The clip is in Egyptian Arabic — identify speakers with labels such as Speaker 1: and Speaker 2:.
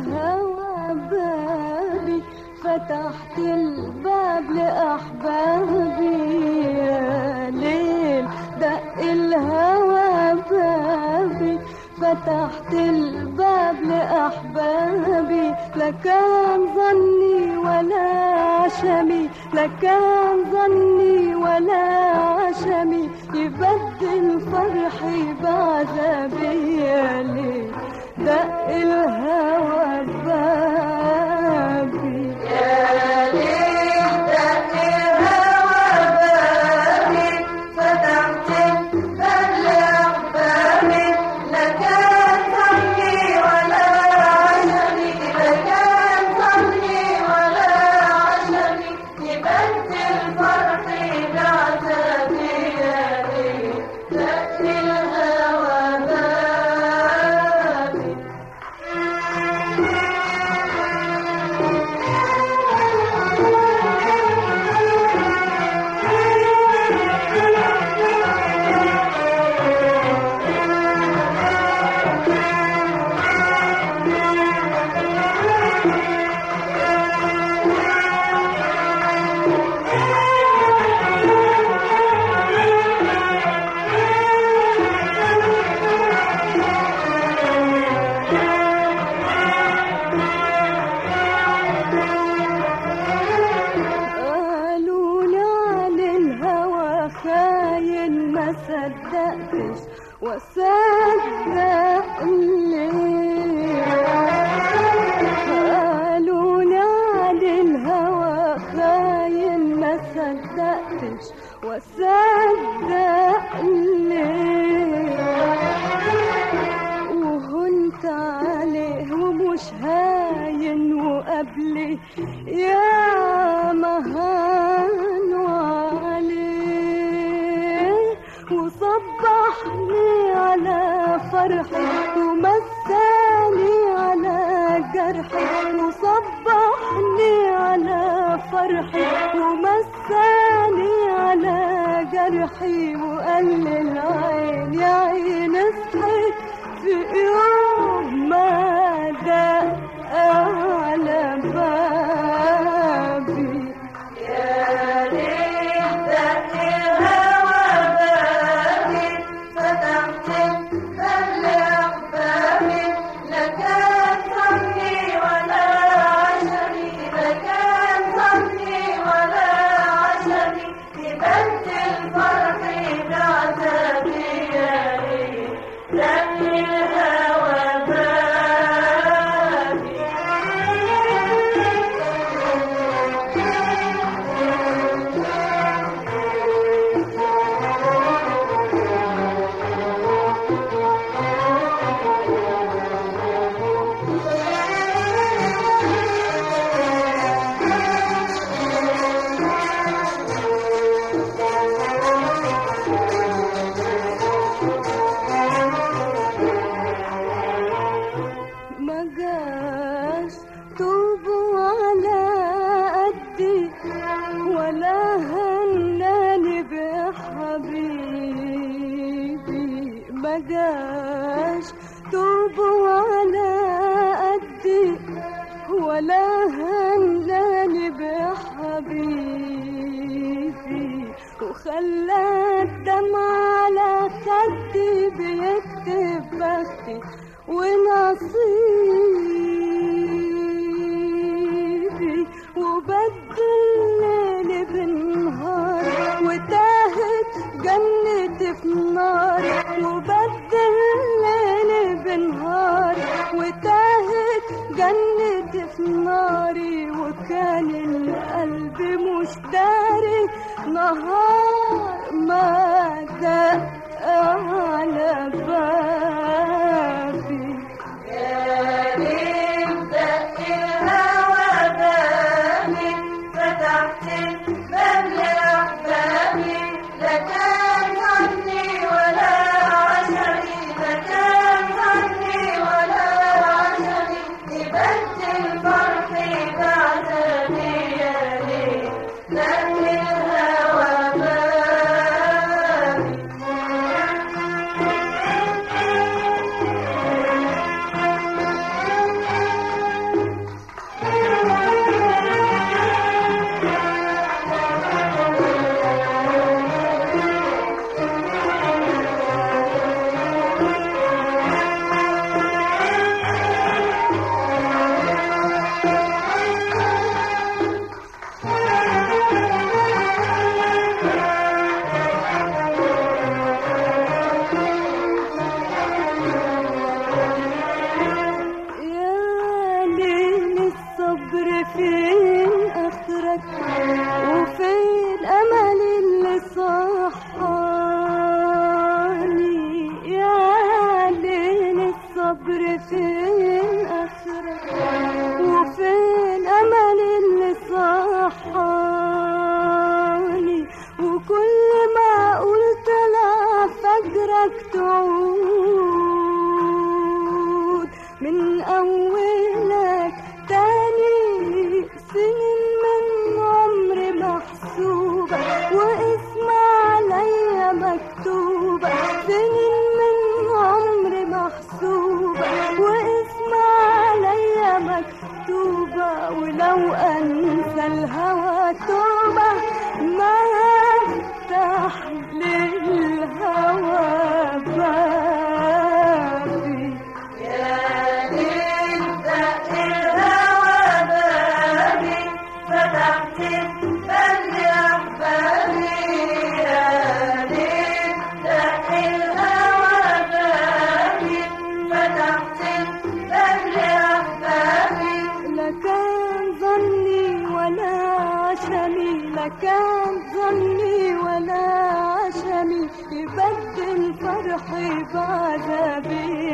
Speaker 1: الهوى بابي فتحت الباب لأحبابي يا ليل دق الهوى بابي فتحت الباب لأحبابي لكان ظني ولا عشمي لكان ظني ولا عشمي يبدل فرحي بعذابي يا ليل دق الهوى بابي
Speaker 2: يا ليل دق الهوى بابي فتحت الباب لأحبابي لا كان ظني ولا عشمي لا كان ظني ولا عشمي يبدل فرحي بعذابي يا ليل دق الهوى بابي
Speaker 1: قالوا لي على الهوى خاين ما صدقتش وصدق ليه قالوا لي على الهوى خاين ما صدقتش وصدق ليه وهنت عليه ومش هاين وقبلي يا مهان عليه وصبحني على فرحي ومساني على جرحي وصبحني على فرحي ومساني على جرحي وقال لي العين يا عين اصحي في يوم ما دق على بابي
Speaker 2: يا ليل دق الهوى بابي فتحت الباب لأحبابي لا كان ظني ولا عشمي لا كان ظني ولا عشمي يبدل فرحي بعذابي يا ليل دق الهوى بابي
Speaker 1: ما جاش طوبوا على قدي ولا هناني بحبيبي ما جاش طوبوا على قدي ولا هناني بحبيبي وخلى الدمع على خدي بيكتب بختي ونصيبي وبدل ليلي بالنهار وتاهت جنتي في نار وبدل ليلي بالنهار وتاهت جنتي في ناري وكان القلب مش داري نهار ما دق على بابي
Speaker 2: يا ليل دق الهوى بابي فتحت الباب لأحبابي لا كان ظني ولا عشمي لا كان ظني ولا عشمي يبدل فرحي بعذابي يا ليل دق الهوى بابي
Speaker 1: فين اخرك وفين امل اللي صحاني يا ليل الصبر فين اخرك وفين امل اللي صحاني وكل ما قلت لا فجرك تعود من اولك تاني سنين من عمري محسوبة واسمع عليا مكتوبة سنين من عمري محسوبة واسمع عليا مكتوبة ولو انسى الهوى توبة ما افتح للهوى بابي
Speaker 2: يا ليل دق الهوى بابي فتحت الباب لأحبابي يا ليل دق الهوى بابي فتحت الباب لأحبابي
Speaker 1: لا كان ظني ولا عشمي لا كان ظني ولا عشمي يبدل فرحي بعذابي